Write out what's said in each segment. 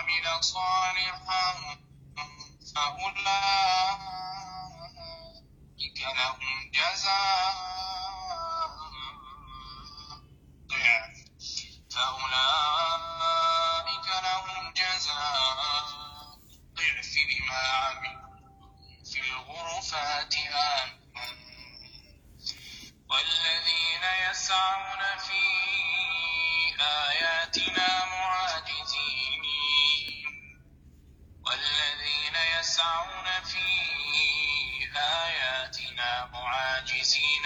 وعمل صالحا فأولئك لهم جزاء ضعف فأولئك لهم جزاء ضعف بما عملوا في الغرفات آمنين والذين يسعون في آياتنا معاجزين والذين يسعون في آياتنا معاجزين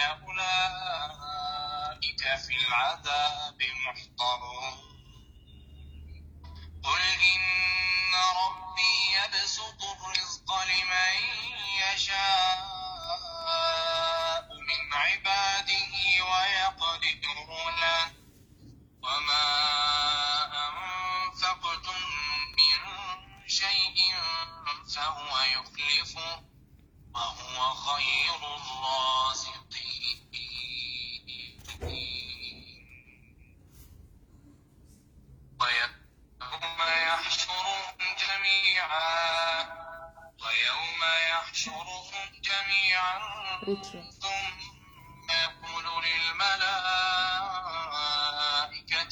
أولئك في العذاب محضرون قل إن ربي يبسط الرزق لمن يشاء من عباده ويقدر له وما أنفقتم من شيء فهو يخلفه وهو خير الرازقين ويوم يحشرهم جميعا ويوم يحشرهم جميعا ثم يقول للملائكة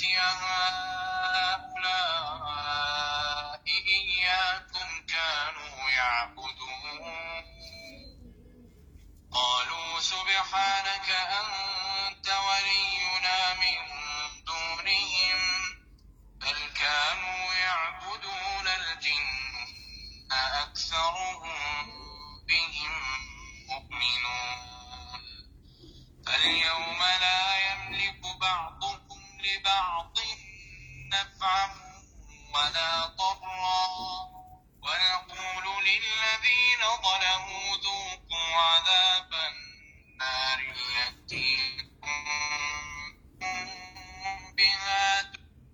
أهؤلاء إياكم كانوا يعبدون قالوا سبحانك أنت ولينا من دونهم بل كانوا يعبدون الجن أكثرهم بهم مؤمنون فاليوم لا يملك بعضكم لبعض نفعا ولا ضرا ونقول للذين ظلموا ذوقوا عذاب النار التي كنتم بها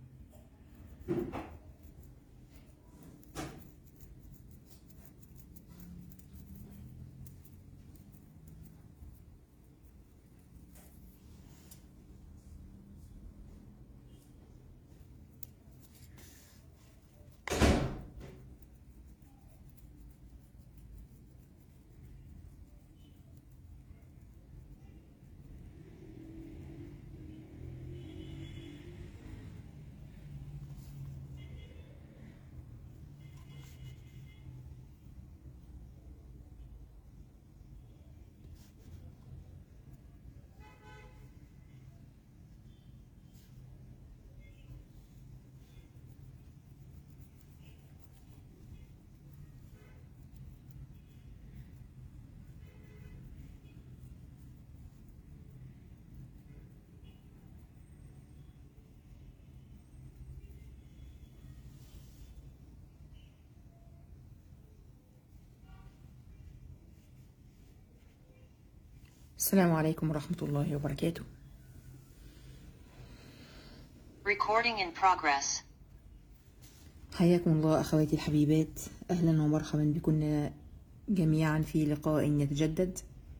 السلام عليكم ورحمة الله وبركاته Recording in progress. حياكم الله أخواتي الحبيبات أهلا ومرحبا بكم جميعا في لقاء يتجدد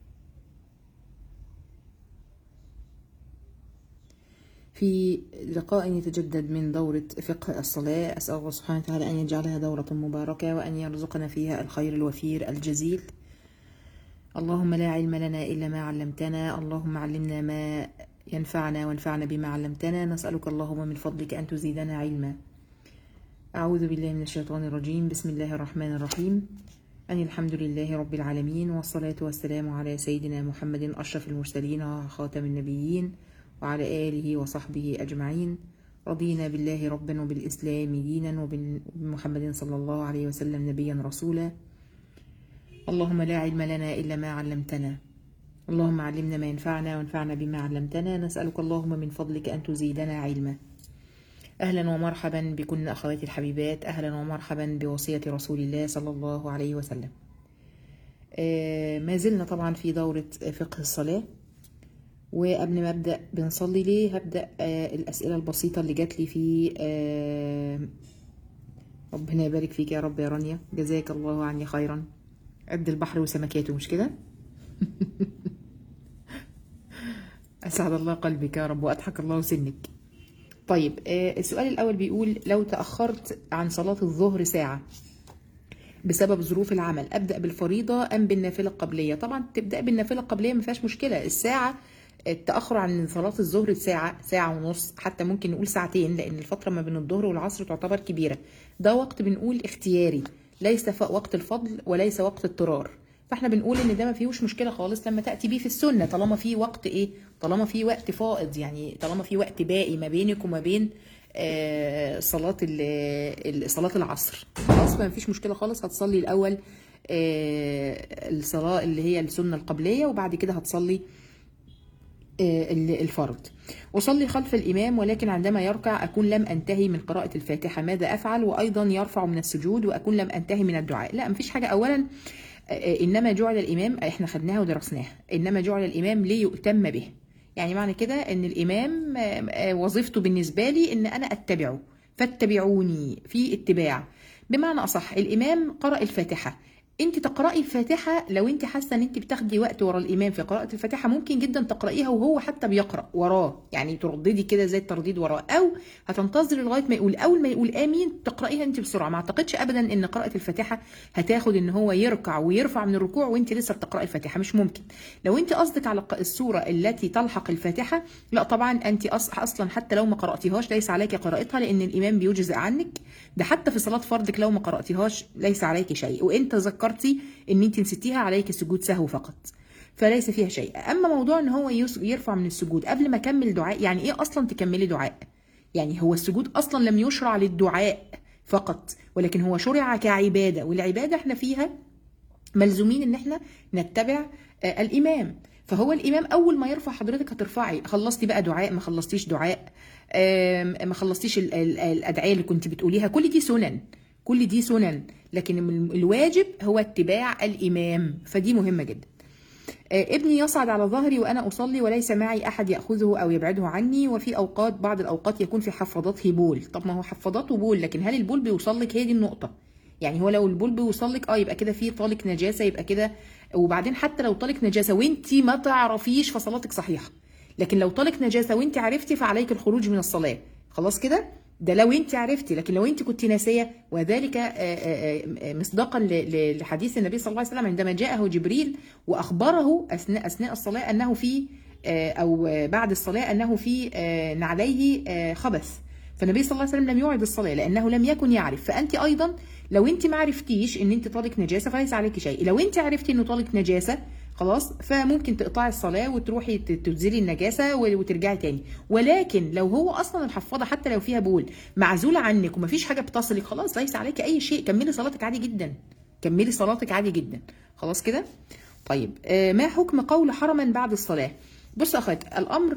في لقاء يتجدد من دورة فقه الصلاة أسأل الله سبحانه وتعالى أن يجعلها دورة مباركة وأن يرزقنا فيها الخير الوفير الجزيل اللهم لا علم لنا إلا ما علمتنا اللهم علمنا ما ينفعنا وانفعنا بما علمتنا نسألك اللهم من فضلك أن تزيدنا علما أعوذ بالله من الشيطان الرجيم بسم الله الرحمن الرحيم أن الحمد لله رب العالمين والصلاة والسلام على سيدنا محمد أشرف المرسلين وخاتم النبيين وعلى آله وصحبه أجمعين رضينا بالله ربا وبالإسلام دينا وبمحمد صلى الله عليه وسلم نبيا رسولا اللهم لا علم لنا إلا ما علمتنا اللهم علمنا ما ينفعنا وانفعنا بما علمتنا نسألك اللهم من فضلك أن تزيدنا علما أهلا ومرحبا بكن أخواتي الحبيبات أهلا ومرحبا بوصية رسول الله صلى الله عليه وسلم آه ما زلنا طبعا في دورة فقه الصلاة وقبل ما أبدأ بنصلي ليه هبدأ آه الأسئلة البسيطة اللي جات لي في آه ربنا يبارك فيك يا رب يا رانيا جزاك الله عني خيرا قد البحر وسمكاته مش كده أسعد الله قلبك يا رب وأضحك الله سنك طيب آه، السؤال الاول بيقول لو تاخرت عن صلاه الظهر ساعه بسبب ظروف العمل ابدا بالفريضه ام بالنافله القبليه طبعا تبدا بالنافله القبليه ما فيهاش مشكله الساعه التاخر عن صلاه الظهر ساعه ساعه ونص حتى ممكن نقول ساعتين لان الفتره ما بين الظهر والعصر تعتبر كبيره ده وقت بنقول اختياري ليس ف- وقت الفضل وليس وقت اضطرار فاحنا بنقول ان ده ما فيهوش مشكله خالص لما تاتي بيه في السنه طالما في وقت ايه طالما في وقت فائض يعني طالما في وقت باقي ما بينك وما بين آه، صلاه ال- ال- صلاه العصر خلاص ما فيش مشكله خالص هتصلي الاول آه، الصلاه اللي هي السنه القبليه وبعد كده هتصلي آه، ال- الفرض أصلي خلف الإمام ولكن عندما يركع أكون لم أنتهي من قراءة الفاتحة ماذا أفعل وأيضا يرفع من السجود وأكون لم أنتهي من الدعاء لا مفيش حاجة أولا آه، إنما جعل الإمام إحنا خدناها ودرسناها إنما جعل الإمام ليؤتم به يعني معنى كده إن الإمام آه، آه، وظيفته بالنسبة لي إن أنا أتبعه فاتبعوني في اتباع بمعنى أصح الإمام قرأ الفاتحة انت تقراي الفاتحه لو انت حاسه ان انت بتاخدي وقت ورا الامام في قراءه الفاتحه ممكن جدا تقرايها وهو حتى بيقرا وراه يعني ترددي كده زي الترديد وراه او هتنتظري لغايه ما يقول اول ما يقول امين تقرايها انت بسرعه ما اعتقدش ابدا ان قراءه الفاتحه هتاخد ان هو يركع ويرفع من الركوع وانت لسه بتقراي الفاتحه مش ممكن لو انت قصدك على ق- السوره التي تلحق الفاتحه لا طبعا انت أص- اصلا حتى لو ما قراتيهاش ليس عليك قراءتها لان الامام بيجزئ عنك ده حتى في صلاه فرضك لو ما قراتيهاش ليس عليك شيء وان تذكرتي ان انت نسيتيها عليك سجود سهو فقط فليس فيها شيء اما موضوع ان هو يس- يرفع من السجود قبل ما اكمل دعاء يعني ايه اصلا تكملي دعاء يعني هو السجود اصلا لم يشرع للدعاء فقط ولكن هو شرع كعباده والعباده احنا فيها ملزومين ان احنا نتبع آه، الامام فهو الامام اول ما يرفع حضرتك هترفعي خلصتي بقى دعاء ما خلصتيش دعاء آم، ما خلصتيش ال- ال- الادعيه اللي كنت بتقوليها كل دي سنن كل دي سنن لكن ال- الواجب هو اتباع الامام فدي مهمه جدا آه، ابني يصعد على ظهري وانا اصلي وليس معي احد ياخذه او يبعده عني وفي اوقات بعض الاوقات يكون في حفاضته بول طب ما هو حفاضاته بول لكن هل البول بيوصل لك هي دي النقطه يعني هو لو البول بيوصل لك اه يبقى كده في طالق نجاسه يبقى كده وبعدين حتى لو طالق نجاسه وانت ما تعرفيش فصلاتك صحيحه لكن لو طالق نجاسه وانت عرفتي فعليك الخروج من الصلاه خلاص كده ده لو انت عرفتي لكن لو انت كنت ناسيه وذلك آه، آه، آه، مصداقا ل- ل- لحديث النبي صلى الله عليه وسلم عندما جاءه جبريل واخبره اثناء اثناء الصلاه انه في آه، او آه، بعد الصلاه انه في آه، نعليه آه، خبث فالنبي صلى الله عليه وسلم لم يوعد الصلاه لانه لم يكن يعرف فانت ايضا لو انت ما عرفتيش ان انت طالق نجاسه فليس عليك شيء لو انت عرفتي انه طالق نجاسه خلاص فممكن تقطعي الصلاه وتروحي ت- تزيلي النجاسه و- وترجعي تاني ولكن لو هو اصلا الحفاضه حتى لو فيها بول معزوله عنك ومفيش حاجه بتصلك خلاص ليس عليك اي شيء كملي صلاتك عادي جدا كملي صلاتك عادي جدا خلاص كده طيب آه، ما حكم قول حرما بعد الصلاه بص يا اخوات الامر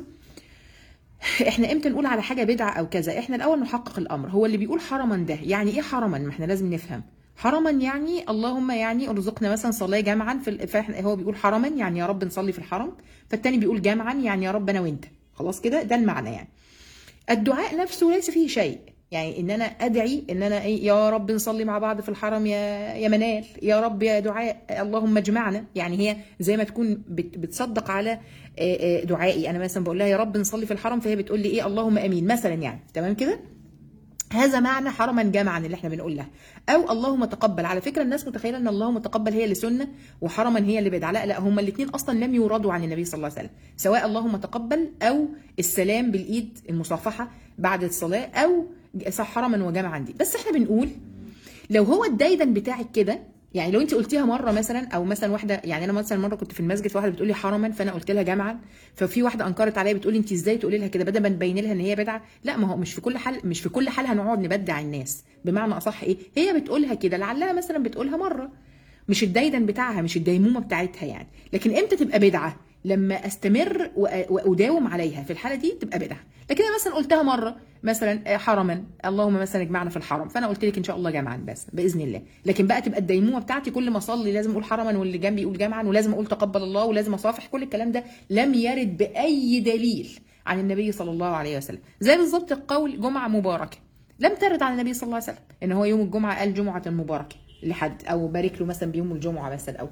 احنا امتى نقول على حاجه بدعه او كذا احنا الاول نحقق الامر هو اللي بيقول حرما ده يعني ايه حرما ما احنا لازم نفهم حرما يعني اللهم يعني ارزقنا مثلا صلاه جمعا في ال- فاحنا هو بيقول حرما يعني يا رب نصلي في الحرم فالتاني بيقول جمعا يعني يا رب انا وانت خلاص كده ده المعنى يعني الدعاء نفسه ليس فيه شيء يعني ان انا ادعي ان انا ايه يا رب نصلي مع بعض في الحرم يا يا منال يا رب يا دعاء اللهم اجمعنا يعني هي زي ما تكون بت- بتصدق على آه، آه، دعائي انا مثلا بقول لها يا رب نصلي في الحرم فهي بتقول لي ايه اللهم امين مثلا يعني تمام كده هذا معنى حرما جمعا اللي احنا بنقول لها او اللهم تقبل على فكره الناس متخيله ان اللهم تقبل هي اللي سنه وحرما هي اللي بدعه لا لا هما الاثنين اصلا لم يوردوا عن النبي صلى الله عليه وسلم سواء اللهم تقبل او السلام بالايد المصافحه بعد الصلاه او صح حرما وجمعا دي بس احنا بنقول لو هو الدايدن بتاعك كده يعني لو انت قلتيها مره مثلا او مثلا واحده يعني انا مثلا مره كنت في المسجد فواحده بتقول لي حرما فانا قلت لها جمعا ففي واحده انكرت عليا بتقول لي انت ازاي تقولي لها كده بدل ما نبين لها ان هي بدعه لا ما هو مش في كل حال مش في كل حال هنقعد نبدع الناس بمعنى اصح ايه هي بتقولها كده لعلها مثلا بتقولها مره مش الدايدن بتاعها مش الديمومه بتاعتها يعني لكن امتى تبقى بدعه لما استمر وأ- واداوم عليها في الحاله دي تبقى بدعه لكن انا مثلا قلتها مره مثلا آه، حرما اللهم مثلا اجمعنا في الحرم فانا قلت لك ان شاء الله جمعا بس باذن الله لكن بقى تبقى الديمومه بتاعتي كل ما اصلي لازم اقول حرما واللي جنبي يقول جمعا ولازم اقول تقبل الله ولازم اصافح كل الكلام ده لم يرد باي دليل عن النبي صلى الله عليه وسلم زي بالظبط قول جمعه مباركه لم ترد عن النبي صلى الله عليه وسلم ان هو يوم الجمعه قال جمعه مباركه لحد او بارك له مثلا بيوم الجمعه مثلا او كده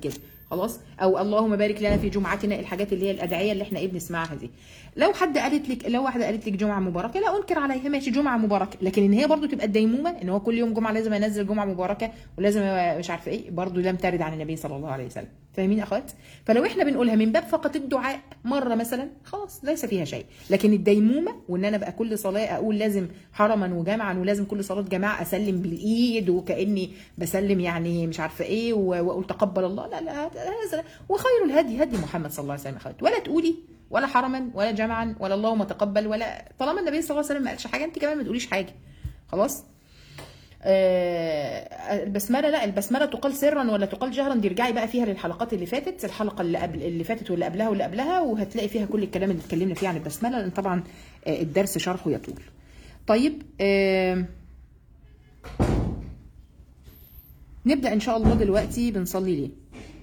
خلاص او اللهم بارك لنا في جمعتنا الحاجات اللي هي الادعيه اللي احنا ايه بنسمعها دي لو حد قالت لك لو واحده قالت لك جمعه مباركه لا انكر عليها ماشي جمعه مباركه لكن ان هي برضو تبقى الديمومه ان هو كل يوم جمعه لازم ينزل جمعه مباركه ولازم مش عارفه ايه برضو لم ترد عن النبي صلى الله عليه وسلم فاهمين يا اخوات فلو احنا بنقولها من باب فقط الدعاء مره مثلا خلاص ليس فيها شيء لكن الديمومه وان انا بقى كل صلاه اقول لازم حرما وجمعا ولازم كل صلاه جماعه اسلم بالايد وكاني بسلم يعني مش عارفه ايه و- واقول تقبل الله لا لا هذا وخير الهدي هدي محمد صلى الله عليه وسلم يا اخوات ولا تقولي ولا حرما ولا جمعا ولا اللهم تقبل ولا طالما النبي صلى الله عليه وسلم ما قالش حاجه انت كمان ما تقوليش حاجه خلاص آه، البسمله لا البسمله تقال سرا ولا تقال جهرا دي ارجعي بقى فيها للحلقات اللي فاتت الحلقه اللي قبل اللي فاتت واللي قبلها واللي قبلها وهتلاقي فيها كل الكلام اللي اتكلمنا فيه عن البسمله لان طبعا آه، الدرس شرحه يطول طيب آه، نبدا ان شاء الله دلوقتي بنصلي ليه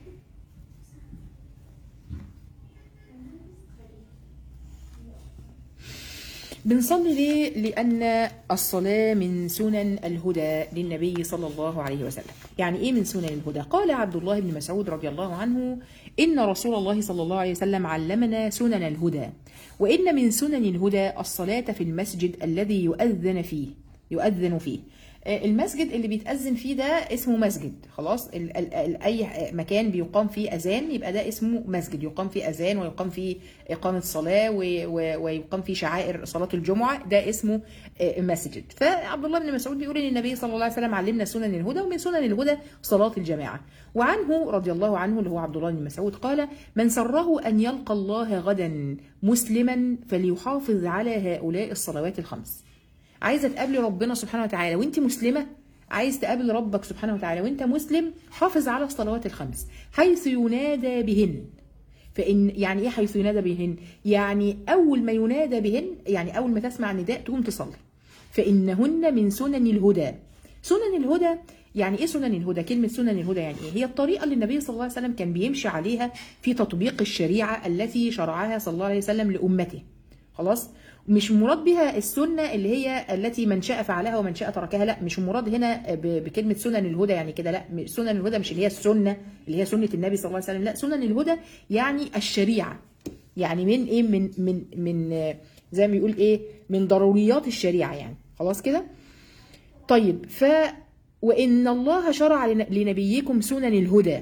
بنصلي ليه؟ لأن الصلاة من سنن الهدى للنبي صلى الله عليه وسلم يعني إيه من سنن الهدى؟ قال عبد الله بن مسعود رضي الله عنه إن رسول الله صلى الله عليه وسلم علمنا سنن الهدى وإن من سنن الهدى الصلاة في المسجد الذي يؤذن فيه يؤذن فيه آه، المسجد اللي بيتأذن فيه ده اسمه مسجد خلاص ال ال ال أي مكان بيقام فيه أذان يبقى ده اسمه مسجد يقام فيه أذان ويقام فيه إقامة صلاة و- و- ويقام فيه شعائر صلاة الجمعة ده اسمه آه، مسجد فعبد الله بن مسعود بيقول إن النبي صلى الله عليه وسلم علمنا سنن الهدى ومن سنن الهدى صلاة الجماعة وعنه رضي الله عنه اللي هو عبد الله بن مسعود قال من سره أن يلقى الله غدا مسلما فليحافظ على هؤلاء الصلوات الخمس عايزه تقابلي ربنا سبحانه وتعالى وانت مسلمه عايز تقابل ربك سبحانه وتعالى وانت مسلم حافظ على الصلوات الخمس حيث ينادى بهن فان يعني ايه حيث ينادى بهن يعني اول ما ينادى بهن يعني اول ما تسمع النداء تقوم تصلي فانهن من سنن الهدى سنن الهدى يعني ايه سنن الهدى كلمه سنن الهدى يعني ايه هي الطريقه اللي النبي صلى الله عليه وسلم كان بيمشي عليها في تطبيق الشريعه التي شرعها صلى الله عليه وسلم لامته خلاص مش مراد بها السنه اللي هي التي من شاء فعلها ومن شاء تركها لا مش مراد هنا ب- بكلمه سنن الهدى يعني كده لا م- سنن الهدى مش اللي هي السنه اللي هي سنه النبي صلى الله عليه وسلم لا سنن الهدى يعني الشريعه يعني من ايه من من من آه، زي ما بيقول ايه من ضروريات الشريعه يعني خلاص كده طيب ف وان الله شرع لن- لنبيكم سنن الهدى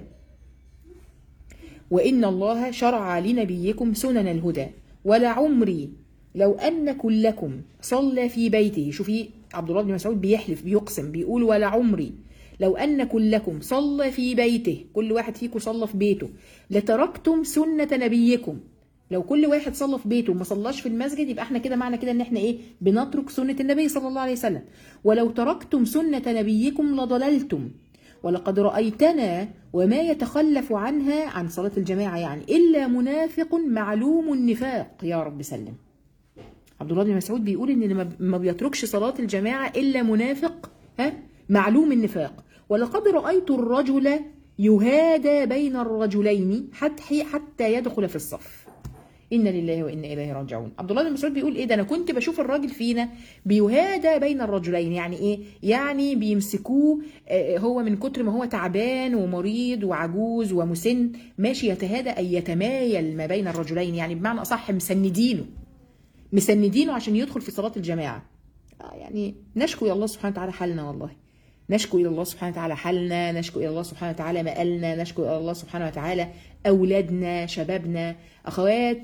وإن الله شرع لنبيكم سنن الهدى ولعمري لو أن كلكم صلى في بيته شوفي عبد الله بن مسعود بيحلف بيقسم بيقول ولعمري لو أن كلكم صلى في بيته كل واحد فيكم صلى في بيته لتركتم سنة نبيكم لو كل واحد صلى في بيته وما صلاش في المسجد يبقى احنا كده معنى كده ان احنا ايه بنترك سنة النبي صلى الله عليه وسلم ولو تركتم سنة نبيكم لضللتم ولقد رأيتنا وما يتخلف عنها عن صلاة الجماعة يعني إلا منافق معلوم النفاق يا رب سلم عبد الله بن مسعود بيقول ان اللي ما- ما بيتركش صلاة الجماعة إلا منافق ها معلوم النفاق ولقد رأيت الرجل يهادى بين الرجلين حتى حتى يدخل في الصف إنا لله وإنا إليه راجعون عبد الله بن مسعود بيقول إيه ده أنا كنت بشوف الراجل فينا بيهادى بين الرجلين يعني إيه يعني بيمسكوه آه، هو من كتر ما هو تعبان ومريض وعجوز ومسن ماشي يتهادى أي يتمايل ما بين الرجلين يعني بمعنى أصح مسندينه مسندينه عشان يدخل في صلاة الجماعة آه يعني نشكو إلى الله سبحانه وتعالى حالنا والله نشكو إلى الله سبحانه وتعالى حالنا نشكو إلى الله سبحانه وتعالى مآلنا نشكو إلى الله سبحانه وتعالى أولادنا شبابنا أخوات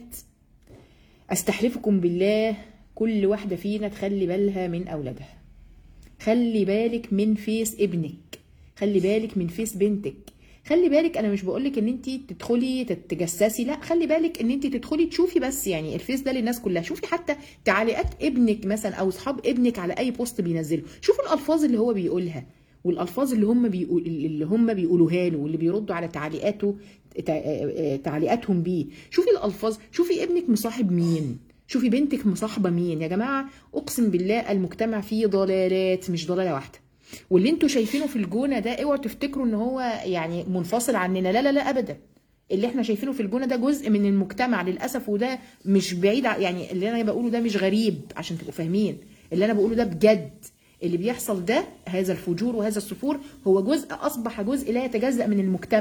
أستحلفكم بالله كل واحدة فينا تخلي بالها من أولادها خلي بالك من فيس ابنك خلي بالك من فيس بنتك خلي بالك انا مش بقولك ان انت تدخلي تتجسسي لا خلي بالك ان انت تدخلي تشوفي بس يعني الفيس ده للناس كلها شوفي حتى تعليقات ابنك مثلا او اصحاب ابنك على اي بوست بينزله شوفوا الالفاظ اللي هو بيقولها والالفاظ اللي هم بيقول اللي هم بيقولوها له واللي بيردوا على تعليقاته تع- تعليقاتهم بيه شوفي الالفاظ شوفي ابنك مصاحب مين شوفي بنتك مصاحبه مين يا جماعه اقسم بالله المجتمع فيه ضلالات مش ضلاله واحده واللي انتوا شايفينه في الجونه ده اوعوا تفتكروا ان هو يعني منفصل عننا لا لا لا ابدا اللي احنا شايفينه في الجونه ده جزء من المجتمع للاسف وده مش بعيد ع- يعني اللي انا بقوله ده مش غريب عشان تبقوا فاهمين اللي انا بقوله ده بجد اللي بيحصل ده هذا الفجور وهذا السفور هو جزء اصبح جزء لا يتجزا من المجتمع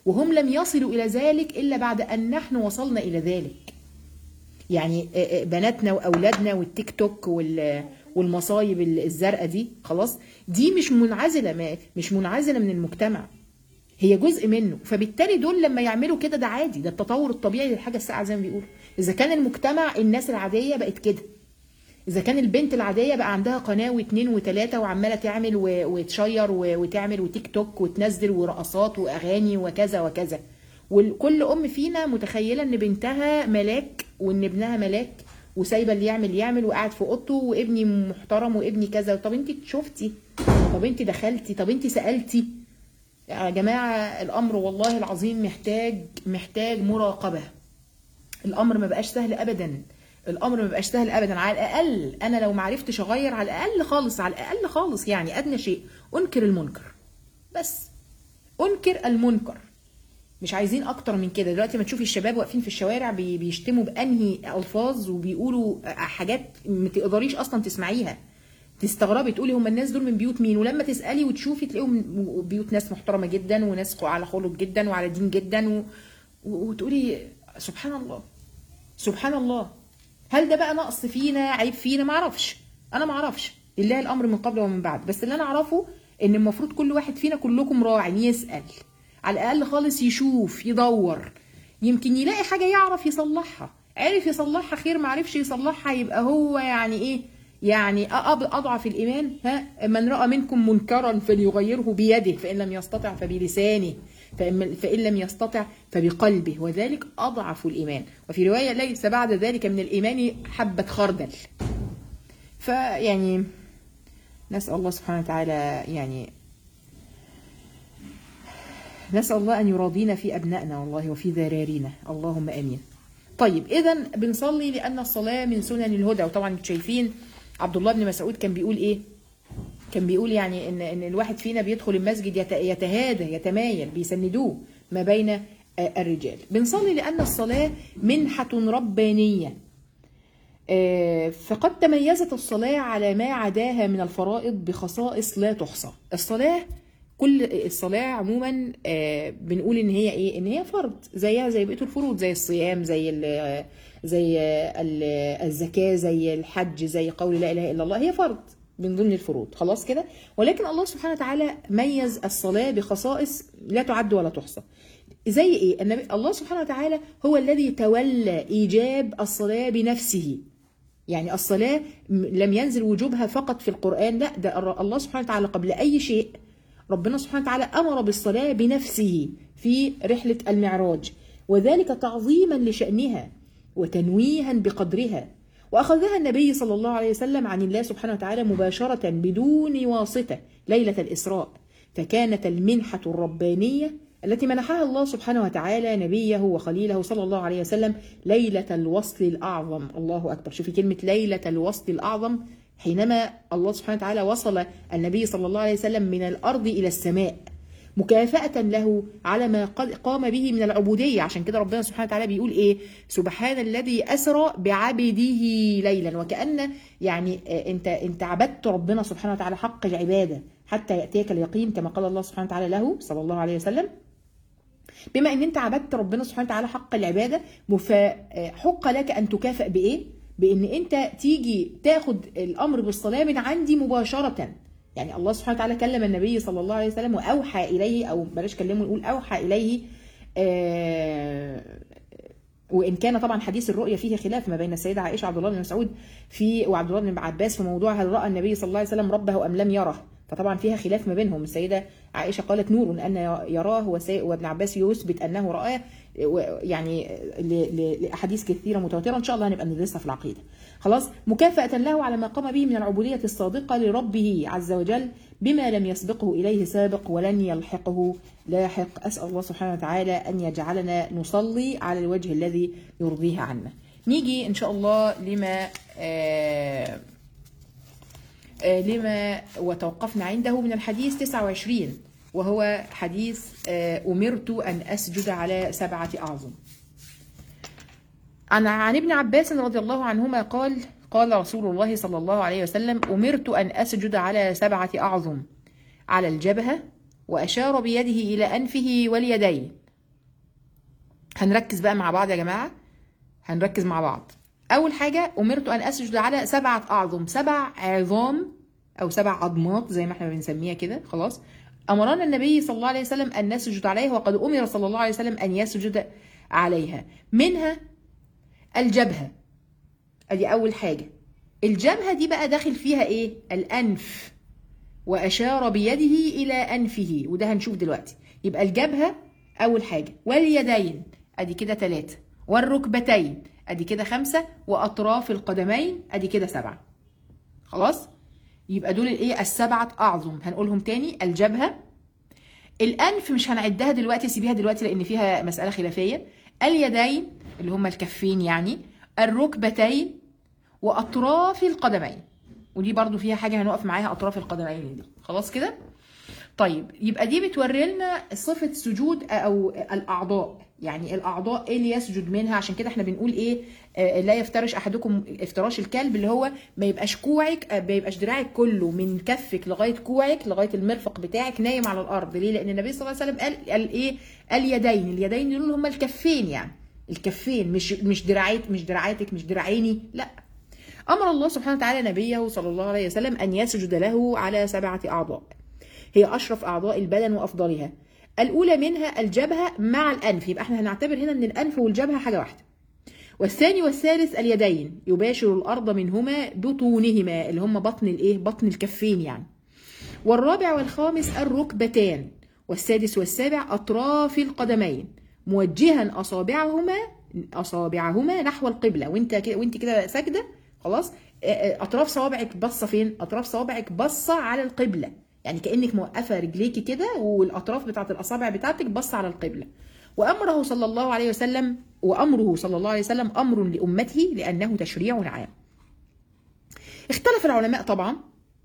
وهم لم يصلوا إلى ذلك إلا بعد أن نحن وصلنا إلى ذلك يعني آه، آه، بناتنا واولادنا والتيك توك وال- والمصايب الزرقاء دي خلاص دي مش منعزله ما- مش منعزله من المجتمع هي جزء منه فبالتالي دول لما يعملوا كده ده عادي ده التطور الطبيعي للحاجه الساعه زي ما بيقولوا اذا كان المجتمع الناس العاديه بقت كده اذا كان البنت العاديه بقى عندها قناه واثنين وثلاثه وعماله تعمل و- وتشير و- وتعمل وتيك توك وتنزل ورقصات واغاني وكذا وكذا وكل ام فينا متخيله ان بنتها ملاك وان ابنها ملاك وسايبه اللي يعمل يعمل وقاعد في اوضته وابني محترم وابني كذا طب انت شفتي طب انت دخلتي طب انت سالتي يا جماعه الامر والله العظيم محتاج محتاج مراقبه الامر ما بقاش سهل ابدا الامر ما بقاش سهل ابدا على الاقل انا لو ما عرفتش اغير على الاقل خالص على الاقل خالص يعني ادنى شيء انكر المنكر بس انكر المنكر مش عايزين اكتر من كده دلوقتي ما تشوفي الشباب واقفين في الشوارع بي- بيشتموا بانهي الفاظ وبيقولوا حاجات ما تقدريش اصلا تسمعيها تستغربي تقولي هم الناس دول من بيوت مين ولما تسالي وتشوفي تلاقيهم بيوت ناس محترمه جدا وناس على خلق جدا وعلى دين جدا و... و- وتقولي سبحان الله سبحان الله هل ده بقى نقص فينا عيب فينا ما اعرفش انا ما اعرفش لله الامر من قبل ومن بعد بس اللي انا اعرفه ان المفروض كل واحد فينا كلكم راع يسال على الاقل خالص يشوف يدور يمكن يلاقي حاجه يعرف يصلحها عرف يصلحها خير ما عرفش يصلحها يبقى هو يعني ايه يعني أ- أب- اضعف الايمان ها من راى منكم منكرا فليغيره بيده فان لم يستطع فبلسانه فإن فإن لم يستطع فبقلبه وذلك أضعف الإيمان وفي رواية ليس بعد ذلك من الإيمان حبة خردل فيعني نسأل الله سبحانه وتعالى يعني نسأل الله أن يراضينا في أبنائنا والله وفي ذرارينا اللهم آمين طيب إذا بنصلي لأن الصلاة من سنن الهدى وطبعا انتوا شايفين عبد الله بن مسعود كان بيقول إيه كان بيقول يعني ان ان الواحد فينا بيدخل المسجد يت- يتهادى يتمايل بيسندوه ما بين آه، الرجال بنصلي لان الصلاه منحه ربانيه آه، فقد تميزت الصلاه على ما عداها من الفرائض بخصائص لا تحصى الصلاه كل الصلاه عموما آه، بنقول ان هي ايه ان هي فرض زيها زي بقيه الفروض زي الصيام زي ال- زي ال- الزكاه زي الحج زي قول لا اله الا الله هي فرض من ضمن الفروض خلاص كده ولكن الله سبحانه وتعالى ميز الصلاة بخصائص لا تعد ولا تحصى زي ايه النبي الله سبحانه وتعالى هو الذي تولى ايجاب الصلاة بنفسه يعني الصلاة م- لم ينزل وجوبها فقط في القرآن لا ده الر- الله سبحانه وتعالى قبل أي شيء ربنا سبحانه وتعالى أمر بالصلاة بنفسه في رحلة المعراج وذلك تعظيما لشأنها وتنويها بقدرها وأخذها النبي صلى الله عليه وسلم عن الله سبحانه وتعالى مباشرة بدون واسطة ليلة الإسراء فكانت المنحة الربانية التي منحها الله سبحانه وتعالى نبيه وخليله صلى الله عليه وسلم ليلة الوصل الأعظم الله أكبر شوفي كلمة ليلة الوصل الأعظم حينما الله سبحانه وتعالى وصل النبي صلى الله عليه وسلم من الأرض إلى السماء مكافأة له على ما قد قام به من العبودية عشان كده ربنا سبحانه وتعالى بيقول إيه سبحان الذي أسرى بعبده ليلا وكأن يعني آه، أنت أنت عبدت ربنا سبحانه وتعالى حق العبادة حتى يأتيك اليقين كما قال الله سبحانه وتعالى له صلى الله عليه وسلم بما ان انت عبدت ربنا سبحانه وتعالى حق العباده فحق لك ان تكافئ بايه؟ بان انت تيجي تاخد الامر بالصلاه من عندي مباشره يعني الله سبحانه وتعالى كلم النبي صلى الله عليه وسلم واوحى اليه او بلاش كلمه نقول اوحى اليه آه وان كان طبعا حديث الرؤيا فيه خلاف ما بين السيده عائشه وعبد الله بن مسعود في وعبد الله بن عباس في موضوع هل راى النبي صلى الله عليه وسلم ربه ام لم يره فطبعا فيها خلاف ما بينهم السيده عائشه قالت نور ان يراه وسي- وابن عباس يثبت انه راه و- يعني ل- ل- لاحاديث كثيره متواتره ان شاء الله هنبقى ندرسها في العقيده خلاص مكافاه له على ما قام به من العبوديه الصادقه لربه عز وجل بما لم يسبقه اليه سابق ولن يلحقه لاحق اسال الله سبحانه وتعالى ان يجعلنا نصلي على الوجه الذي يرضيه عنا نيجي ان شاء الله لما آه آه، لما وتوقفنا عنده من الحديث 29 وهو حديث آه، أمرت أن أسجد على سبعة أعظم عن عن ابن عباس رضي الله عنهما قال قال رسول الله صلى الله عليه وسلم أمرت أن أسجد على سبعة أعظم على الجبهة وأشار بيده إلى أنفه واليدين هنركز بقى مع بعض يا جماعه هنركز مع بعض اول حاجه امرت ان اسجد على سبعه اعظم سبع عظام او سبع عظمات زي ما احنا بنسميها كده خلاص امرنا النبي صلى الله عليه وسلم ان نسجد عليها وقد امر صلى الله عليه وسلم ان يسجد عليها منها الجبهه ادي اول حاجه الجبهه دي بقى داخل فيها ايه الانف واشار بيده الى انفه وده هنشوف دلوقتي يبقى الجبهه اول حاجه واليدين ادي كده ثلاثه والركبتين ادي كده خمسه واطراف القدمين ادي كده سبعه خلاص يبقى دول الايه السبعه اعظم هنقولهم تاني الجبهه الانف مش هنعدها دلوقتي سيبيها دلوقتي لان فيها مساله خلافيه اليدين اللي هما الكفين يعني الركبتين واطراف القدمين ودي برضو فيها حاجه هنقف معاها اطراف القدمين دي خلاص كده طيب يبقى دي بتوري لنا صفه سجود او الاعضاء يعني الاعضاء ايه اللي يسجد منها عشان كده احنا بنقول ايه آه لا يفترش احدكم افتراش الكلب اللي هو ما يبقاش كوعك آه ما يبقاش دراعك كله من كفك لغايه كوعك لغايه المرفق بتاعك نايم على الارض ليه لان النبي صلى الله عليه وسلم قال قال ايه اليدين اليدين دول هم الكفين يعني الكفين مش مش دراعات مش دراعاتك مش دراعيني لا امر الله سبحانه وتعالى نبيه صلى الله عليه وسلم ان يسجد له على سبعه اعضاء هي اشرف اعضاء البدن وافضلها الاولى منها الجبهه مع الانف يبقى احنا هنعتبر هنا ان الانف والجبهه حاجه واحده والثاني والثالث اليدين يباشر الارض منهما بطونهما اللي هم بطن الايه بطن الكفين يعني والرابع والخامس الركبتان والسادس والسابع اطراف القدمين موجها اصابعهما اصابعهما نحو القبله وانت كده وانت كده ساجده خلاص اطراف صوابعك باصه فين اطراف صوابعك باصه على القبله يعني كانك موقفه رجليكي كده والاطراف بتاعت الاصابع بتاعتك باصه على القبله وامره صلى الله عليه وسلم وامره صلى الله عليه وسلم امر لامته لانه تشريع عام اختلف العلماء طبعا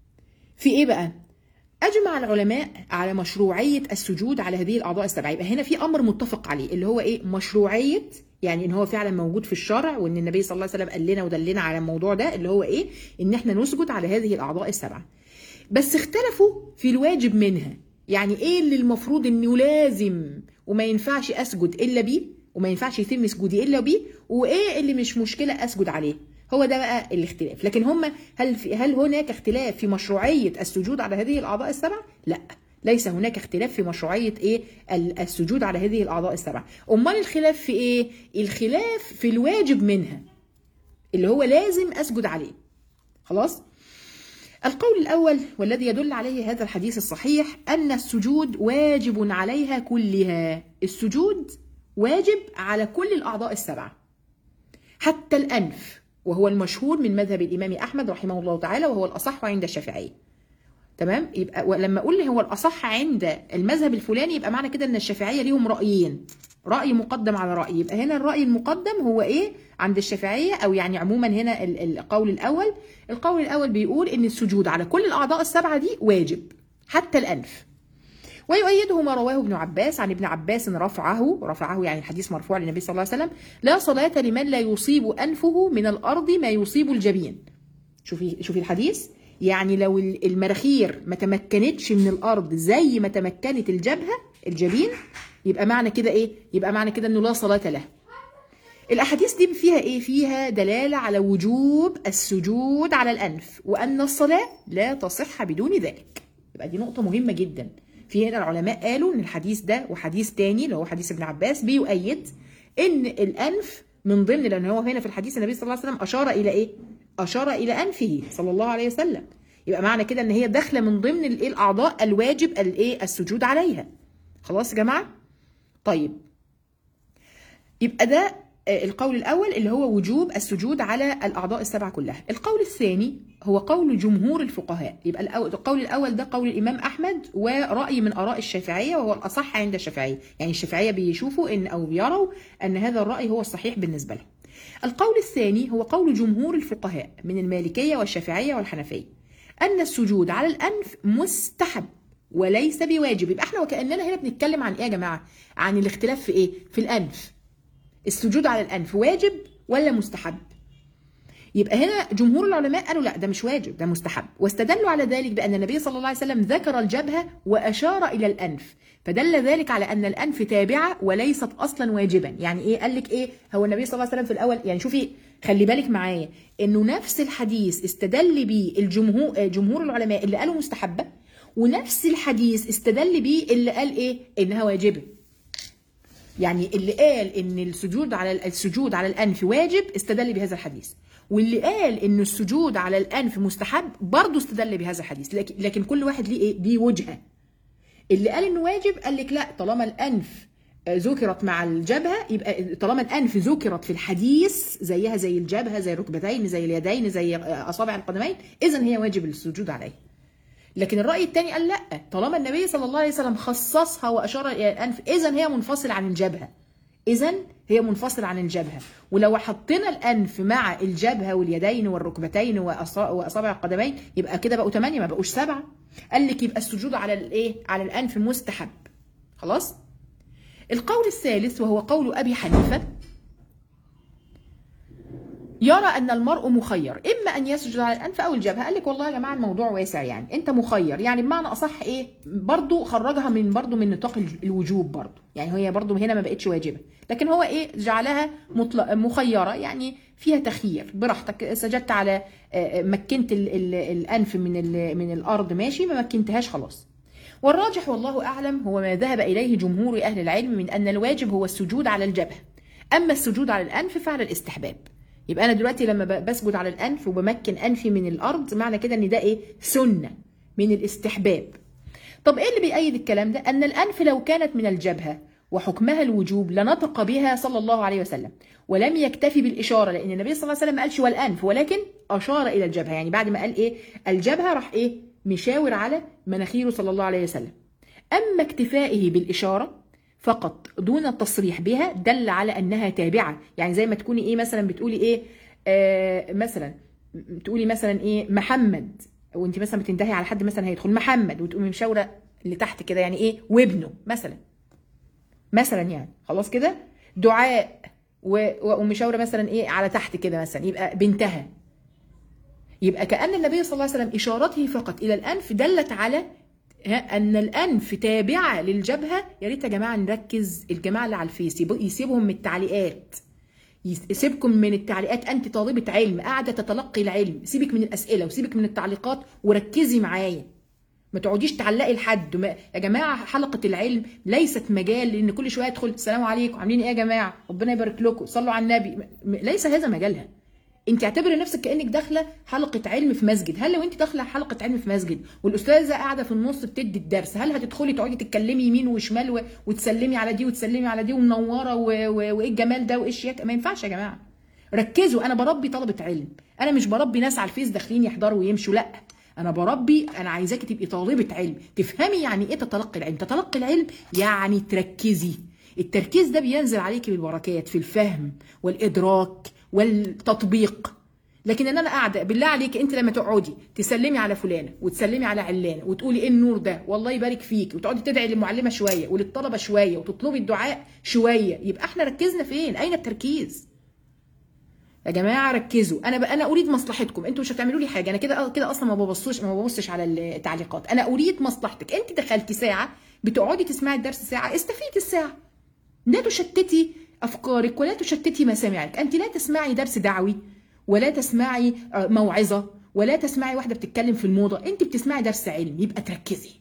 في ايه بقى اجمع العلماء على مشروعيه السجود على هذه الاعضاء السبعه يبقى هنا في امر متفق عليه اللي هو ايه مشروعيه يعني ان هو فعلا موجود في الشرع وان النبي صلى الله عليه وسلم قال لنا ودلنا على الموضوع ده اللي هو ايه ان احنا نسجد على هذه الاعضاء السبعه بس اختلفوا في الواجب منها يعني ايه اللي المفروض انه لازم وما ينفعش اسجد الا بيه وما ينفعش يتم سجودي الا بيه وايه اللي مش مشكله اسجد عليه هو ده بقى الاختلاف لكن هم هل في هل هناك اختلاف في مشروعيه السجود على هذه الاعضاء السبعه لا ليس هناك اختلاف في مشروعيه ايه السجود على هذه الاعضاء السبعه امال الخلاف في ايه الخلاف في الواجب منها اللي هو لازم اسجد عليه خلاص القول الأول والذي يدل عليه هذا الحديث الصحيح أن السجود واجب عليها كلها السجود واجب على كل الأعضاء السبعة حتى الأنف وهو المشهور من مذهب الإمام أحمد رحمه الله تعالى وهو الأصح عند الشافعية تمام يبقى لما اقول هو الاصح عند المذهب الفلاني يبقى معنى كده ان الشافعيه ليهم رايين راي مقدم على راي يبقى هنا الراي المقدم هو ايه عند الشافعيه او يعني عموما هنا القول الاول القول الاول بيقول ان السجود على كل الاعضاء السبعه دي واجب حتى الانف ويؤيده ما رواه ابن عباس عن ابن عباس رفعه رفعه يعني الحديث مرفوع للنبي صلى الله عليه وسلم لا صلاة لمن لا يصيب أنفه من الأرض ما يصيب الجبين شوفي شوفي الحديث يعني لو المراخير ما تمكنتش من الارض زي ما تمكنت الجبهه الجبين يبقى معنى كده ايه يبقى معنى كده انه لا صلاه له الاحاديث دي فيها ايه فيها دلاله على وجوب السجود على الانف وان الصلاه لا تصح بدون ذلك يبقى دي نقطه مهمه جدا في هنا العلماء قالوا ان الحديث ده وحديث تاني اللي هو حديث ابن عباس بيؤيد ان الانف من ضمن لان هو هنا في الحديث النبي صلى الله عليه وسلم اشار الى ايه اشار الى انفه صلى الله عليه وسلم يبقى معنى كده ان هي داخله من ضمن الايه الاعضاء الواجب الايه السجود عليها خلاص يا جماعه طيب يبقى ده القول الاول اللي هو وجوب السجود على الاعضاء السبعه كلها القول الثاني هو قول جمهور الفقهاء يبقى القول الاول ده قول الامام احمد وراي من اراء الشافعيه وهو الاصح عند الشافعيه يعني الشافعيه بيشوفوا ان او بيروا ان هذا الراي هو الصحيح بالنسبه لهم القول الثاني هو قول جمهور الفقهاء من المالكيه والشافعيه والحنفيه ان السجود على الانف مستحب وليس بواجب يبقى احنا وكاننا هنا بنتكلم عن ايه يا جماعه عن الاختلاف في ايه في الانف السجود على الانف واجب ولا مستحب يبقى هنا جمهور العلماء قالوا لا ده مش واجب ده مستحب واستدلوا على ذلك بأن النبي صلى الله عليه وسلم ذكر الجبهة وأشار إلى الأنف فدل ذلك على أن الأنف تابعة وليست أصلا واجبا يعني إيه قال لك إيه هو النبي صلى الله عليه وسلم في الأول يعني شوفي خلي بالك معايا إنه نفس الحديث استدل بيه الجمهور جمهور العلماء اللي قالوا مستحبة ونفس الحديث استدل بيه اللي قال إيه إنها واجبة يعني اللي قال ان السجود على السجود على الانف واجب استدل بهذا الحديث واللي قال ان السجود على الانف مستحب برضه استدل بهذا الحديث لكن لكن كل واحد ليه ايه ليه وجهه اللي قال انه واجب قال لك لا طالما الانف آه، ذكرت مع الجبهه يبقى طالما الانف ذكرت في الحديث زيها زي الجبهه زي الركبتين زي اليدين زي آه، اصابع القدمين اذا هي واجب السجود عليها لكن الرأي الثاني قال لا طالما النبي صلى الله عليه وسلم خصصها وأشار إلى الأنف إذا هي منفصلة عن الجبهة إذا هي منفصلة عن الجبهة ولو حطينا الأنف مع الجبهة واليدين والركبتين وأصا- وأصابع القدمين يبقى كده بقوا ثمانية ما بقوش سبعة قال لك يبقى السجود على الإيه على الأنف مستحب خلاص القول الثالث وهو قول أبي حنيفة يرى ان المرء مخير اما ان يسجد على الانف او الجبهه قال لك والله يا جماعه الموضوع واسع يعني انت مخير يعني بمعنى اصح ايه برضو خرجها من برضو من نطاق الج- الوجوب برضو يعني هي برضو هنا ما بقتش واجبه لكن هو ايه جعلها مطلق مخيره يعني فيها تخيير براحتك سجدت على آه، آه، مكنت ال- ال- الانف من ال- من الارض ماشي ما مكنتهاش خلاص والراجح والله اعلم هو ما ذهب اليه جمهور اهل العلم من ان الواجب هو السجود على الجبهه اما السجود على الانف فعلى الاستحباب يبقى انا دلوقتي لما ب- بسجد على الانف وبمكن انفي من الارض معنى كده ان ده ايه سنه من الاستحباب طب ايه اللي بيأيد الكلام ده ان الانف لو كانت من الجبهه وحكمها الوجوب لنطق بها صلى الله عليه وسلم ولم يكتفي بالاشاره لان النبي صلى الله عليه وسلم ما قالش والانف ولكن اشار الى الجبهه يعني بعد ما قال ايه الجبهه راح ايه مشاور على مناخيره صلى الله عليه وسلم اما اكتفائه بالاشاره فقط دون التصريح بها دل على انها تابعه يعني زي ما تكوني ايه مثلا بتقولي ايه آه مثلا م- تقولي مثلا ايه محمد وانت مثلا بتنتهي على حد مثلا هيدخل محمد وتقومي مشاوره اللي تحت كده يعني ايه وابنه مثلا مثلا يعني خلاص كده دعاء و- ومشاوره مثلا ايه على تحت كده مثلا يبقى بنتها يبقى كأن النبي صلى الله عليه وسلم إشارته فقط إلى الأنف دلت على ها، أن الأنف تابعة للجبهة يا ريت يا جماعة نركز الجماعة اللي على الفيس يبقوا- يسيبهم من التعليقات يسيبكم من التعليقات أنت طالبة علم قاعدة تتلقي العلم سيبك من الأسئلة وسيبك من التعليقات وركزي معايا ما تقعديش تعلقي لحد ما... يا جماعه حلقه العلم ليست مجال لان كل شويه ادخل السلام عليكم عاملين ايه يا جماعه ربنا يبارك لكم صلوا على النبي م... م- ليس هذا مجالها انت اعتبري نفسك كانك داخله حلقه علم في مسجد هل لو انت داخله حلقه علم في مسجد والاستاذه قاعده في النص بتدي الدرس هل هتدخلي تقعدي تتكلمي يمين وشمال و... وتسلمي على دي وتسلمي على دي ومنوره و... و... وايه الجمال ده وايه الشياكه ما ينفعش يا جماعه ركزوا انا بربي طلبه علم انا مش بربي ناس على الفيس داخلين يحضروا ويمشوا لا انا بربي انا عايزاكي تبقي طالبه علم تفهمي يعني ايه تتلقي العلم تتلقي العلم يعني تركزي التركيز ده بينزل عليكي بالبركات في الفهم والادراك والتطبيق لكن ان انا قاعده بالله عليك انت لما تقعدي تسلمي على فلانه وتسلمي على علانه وتقولي ايه النور ده والله يبارك فيك وتقعدي تدعي للمعلمه شويه وللطلبه شويه وتطلبي الدعاء شويه يبقى احنا ركزنا فين اين التركيز يا جماعه ركزوا انا بقى انا اريد مصلحتكم انتوا مش هتعملوا لي حاجه انا كده كده اصلا ما ببصش ما ببصش على التعليقات انا اريد مصلحتك انت دخلتي ساعه بتقعدي تسمعي الدرس ساعه استفيدي الساعه لا تشتتي افكارك ولا تشتتي مسامعك انت لا تسمعي درس دعوي ولا تسمعي آه، موعظه ولا تسمعي واحده بتتكلم في الموضه انت بتسمعي درس علم يبقى تركزي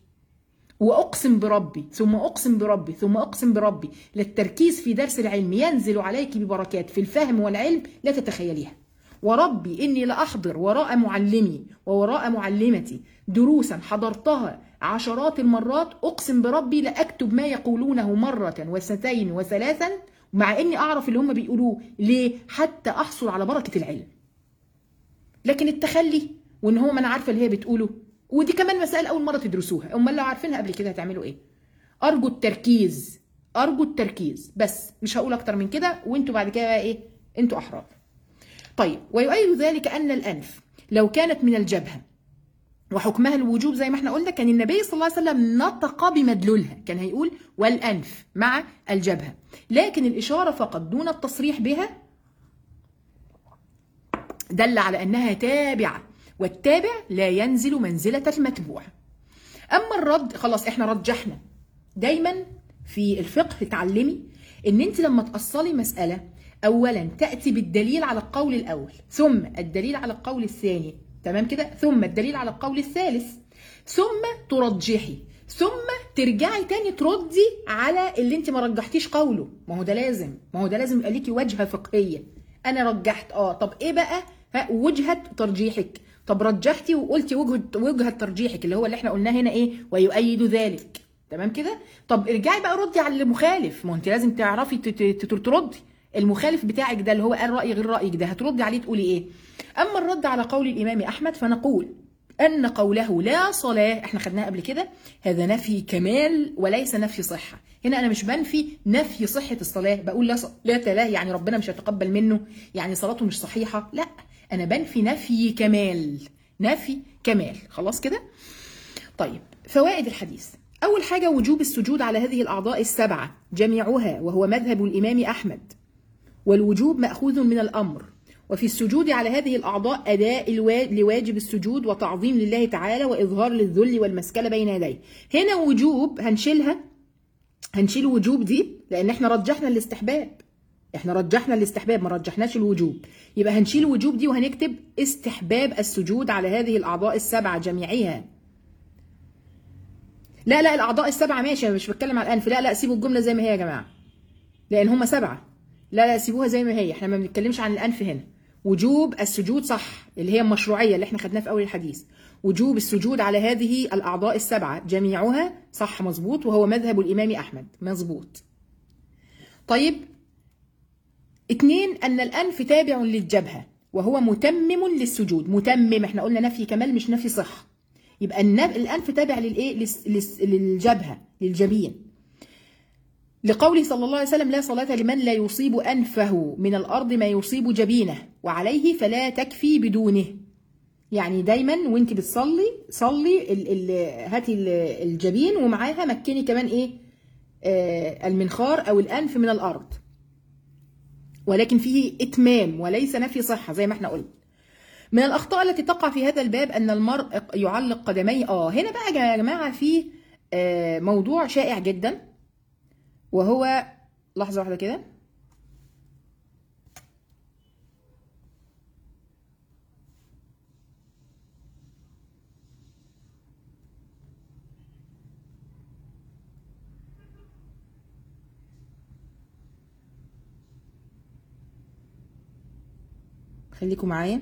واقسم بربي ثم اقسم بربي ثم اقسم بربي للتركيز في درس العلم ينزل عليك ببركات في الفهم والعلم لا تتخيليها وربي اني لاحضر وراء معلمي ووراء معلمتي دروسا حضرتها عشرات المرات اقسم بربي لاكتب ما يقولونه مره وسنتين وثلاثا مع اني اعرف اللي هم بيقولوه ليه حتى احصل على بركه العلم لكن التخلي وان هو ما انا عارفه اللي هي بتقوله ودي كمان مسائل اول مره تدرسوها امال لو عارفينها قبل كده هتعملوا ايه ارجو التركيز ارجو التركيز بس مش هقول اكتر من كده وانتوا بعد كده بقى ايه انتوا احرار طيب ويؤيد ذلك ان الانف لو كانت من الجبهه وحكمها الوجوب زي ما احنا قلنا كان النبي صلى الله عليه وسلم نطق بمدلولها كان هيقول والانف مع الجبهه لكن الاشاره فقط دون التصريح بها دل على انها تابعه والتابع لا ينزل منزله المتبوع اما الرد خلاص احنا رجحنا دايما في الفقه تعلمي ان انت لما تاصلي مساله اولا تاتي بالدليل على القول الاول ثم الدليل على القول الثاني تمام كده ثم الدليل على القول الثالث ثم ترجحي ثم ترجعي تاني تردي على اللي انت ما رجحتيش قوله ما هو ده لازم ما هو ده لازم يبقى ليكي وجهه فقهيه انا رجحت اه طب ايه بقى ها وجهه ترجيحك طب رجحتي وقلتي وجهه وجهه ترجيحك اللي هو اللي احنا قلناه هنا ايه ويؤيد ذلك تمام كده طب ارجعي بقى ردي على المخالف ما هو انت لازم تعرفي تت- تت- تردي المخالف بتاعك ده اللي هو قال راي غير رايك ده هتردي عليه تقولي ايه اما الرد على قول الامام احمد فنقول ان قوله لا صلاه احنا خدناها قبل كده هذا نفي كمال وليس نفي صحه هنا انا مش بنفي نفي صحه الصلاه بقول لا صلاه له يعني ربنا مش هيتقبل منه يعني صلاته مش صحيحه لا انا بنفي نفي كمال نفي كمال خلاص كده طيب فوائد الحديث أول حاجة وجوب السجود على هذه الأعضاء السبعة جميعها وهو مذهب الإمام أحمد والوجوب مأخوذ من الأمر وفي السجود على هذه الأعضاء أداء الوا... لواجب السجود وتعظيم لله تعالى وإظهار للذل والمسكنة بين يديه هنا وجوب هنشيلها هنشيل وجوب دي لأن احنا رجحنا الاستحباب احنا رجحنا الاستحباب ما رجحناش الوجوب يبقى هنشيل وجوب دي وهنكتب استحباب السجود على هذه الأعضاء السبعة جميعها لا لا الاعضاء السبعه ماشي انا مش بتكلم على الانف لا لا سيبوا الجمله زي ما هي يا جماعه لان هم سبعه لا لا سيبوها زي ما هي احنا ما بنتكلمش عن الانف هنا وجوب السجود صح اللي هي المشروعيه اللي احنا خدناها في اول الحديث وجوب السجود على هذه الاعضاء السبعه جميعها صح مظبوط وهو مذهب الامام احمد مظبوط طيب اتنين ان الانف تابع للجبهه وهو متمم للسجود متمم احنا قلنا نفي كمال مش نفي صح يبقى النب... الانف تابع للايه للس... للس... للجبهه للجبين لقوله صلى الله عليه وسلم لا صلاة لمن لا يصيب أنفه من الأرض ما يصيب جبينه وعليه فلا تكفي بدونه يعني دايما وانت بتصلي صلي ال ال هاتي ال- الجبين ومعاها مكني كمان ايه آه المنخار او الانف من الارض ولكن فيه اتمام وليس نفي صحه زي ما احنا قلنا من الاخطاء التي تقع في هذا الباب ان المرء يعلق قدميه اه هنا بقى يا جماعه في آه موضوع شائع جدا وهو لحظه واحده كده خليكم معايا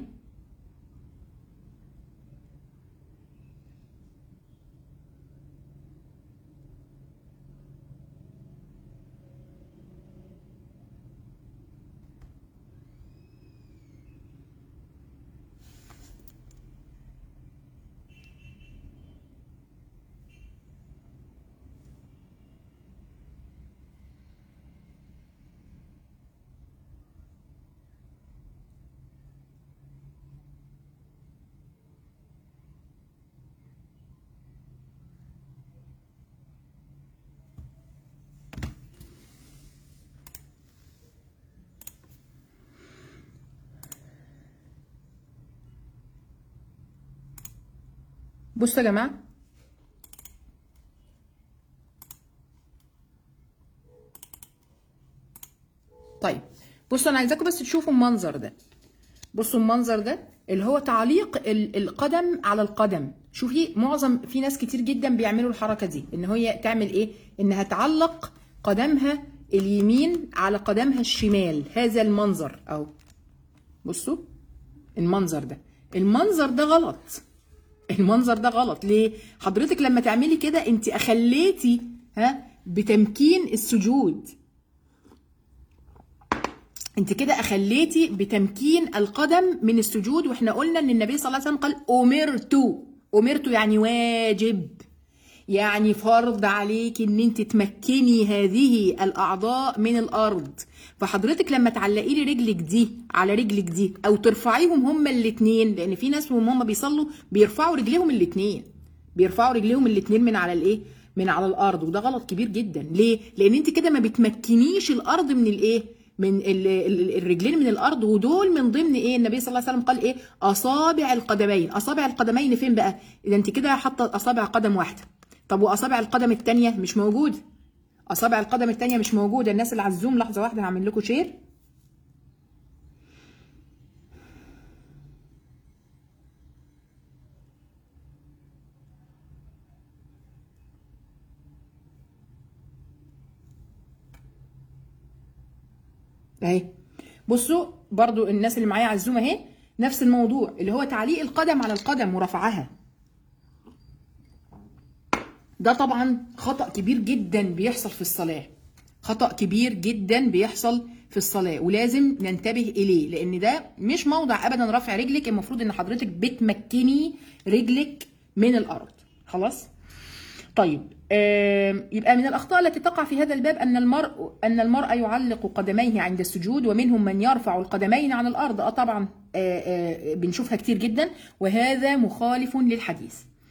بصوا يا جماعه طيب بصوا انا عايزاكم بس تشوفوا المنظر ده بصوا المنظر ده اللي هو تعليق ال- القدم على القدم شوفي معظم في ناس كتير جدا بيعملوا الحركه دي ان هي تعمل ايه انها تعلق قدمها اليمين على قدمها الشمال هذا المنظر اهو بصوا المنظر ده المنظر ده غلط المنظر ده غلط ليه حضرتك لما تعملي كده انت اخليتي ها بتمكين السجود انت كده اخليتي بتمكين القدم من السجود واحنا قلنا ان النبي صلى الله عليه وسلم قال امرت امرت يعني واجب يعني فرض عليك ان انت تمكني هذه الاعضاء من الارض فحضرتك لما تعلقي لي رجلك دي على رجلك دي او ترفعيهم هما الاتنين لان في ناس وهم هما بيصلوا بيرفعوا رجليهم الاتنين بيرفعوا رجليهم الاتنين من على الايه من على الارض وده غلط كبير جدا ليه لان انت كده ما بتمكنيش الارض من الايه من ال- ال- الرجلين من الارض ودول من ضمن ايه النبي صلى الله عليه وسلم قال ايه اصابع القدمين اصابع القدمين فين بقى اذا انت كده حاطه اصابع قدم واحده طب واصابع القدم الثانيه مش موجوده اصابع القدم الثانيه مش موجوده الناس اللي على الزوم لحظه واحده هعمل لكم شير اهي بصوا برضو الناس اللي معايا على الزوم اهي نفس الموضوع اللي هو تعليق القدم على القدم ورفعها ده طبعا خطأ كبير جدا بيحصل في الصلاة خطأ كبير جدا بيحصل في الصلاة ولازم ننتبه إليه لأن ده مش موضع أبدا رفع رجلك المفروض إن حضرتك بتمكني رجلك من الأرض خلاص طيب آم، يبقى من الأخطاء التي تقع في هذا الباب أن المرء أن المرء يعلق قدميه عند السجود ومنهم من يرفع القدمين عن الأرض أه طبعا آه، آه، بنشوفها كتير جدا وهذا مخالف للحديث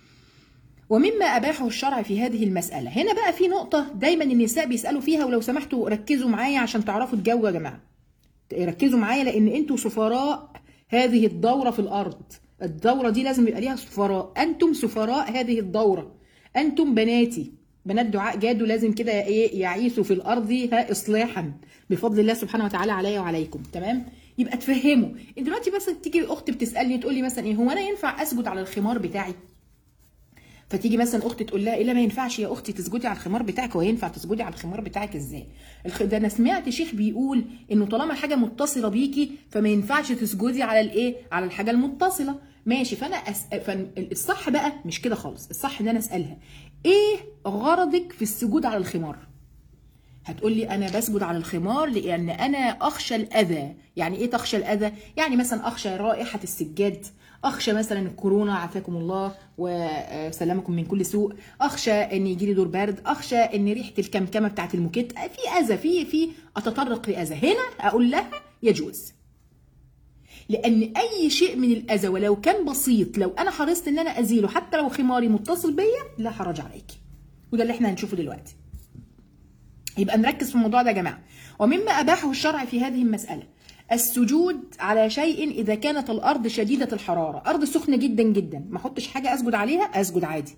ومما أباحه الشرع في هذه المسألة هنا بقى في نقطة دايما النساء بيسألوا فيها ولو سمحتوا ركزوا معايا عشان تعرفوا تجاوبوا يا جماعة ركزوا معايا لأن انتوا سفراء هذه الدورة في الأرض الدورة دي لازم يبقى ليها سفراء أنتم سفراء هذه الدورة أنتم بناتي بنات دعاء جادوا لازم كده ايه يعيشوا في الارض ها اصلاحا بفضل الله سبحانه وتعالى عليا وعليكم تمام يبقى تفهموا انت دلوقتي بس تيجي اخت بتسالني تقول لي مثلا ايه هو انا ينفع اسجد على الخمار بتاعي فتيجي مثلا اختي تقول لها ايه لا ما ينفعش يا اختي تسجدي على الخمار بتاعك هو ينفع تسجدي على الخمار بتاعك ازاي الخ... ده انا سمعت شيخ بيقول انه طالما حاجه متصله بيكي فما ينفعش تسجدي على الايه على الحاجه المتصله ماشي فانا أس... فالصح بقى مش كده خالص الصح ان انا اسالها ايه غرضك في السجود على الخمار هتقول لي انا بسجد على الخمار لان انا اخشى الاذى يعني ايه تخشى الاذى يعني مثلا اخشى رائحه السجاد اخشى مثلا الكورونا عافاكم الله وسلامكم من كل سوء اخشى ان يجي لي دور برد اخشى ان ريحه الكمكمه بتاعت الموكيت في اذى في في اتطرق لاذى هنا اقول لها يجوز لان اي شيء من الاذى ولو كان بسيط لو انا حرصت ان انا ازيله حتى لو خماري متصل بيا لا حرج عليك وده اللي احنا هنشوفه دلوقتي يبقى نركز في الموضوع ده يا جماعه ومما اباحه الشرع في هذه المساله السجود على شيء اذا كانت الارض شديده الحراره ارض سخنه جدا جدا ما احطش حاجه اسجد عليها اسجد عادي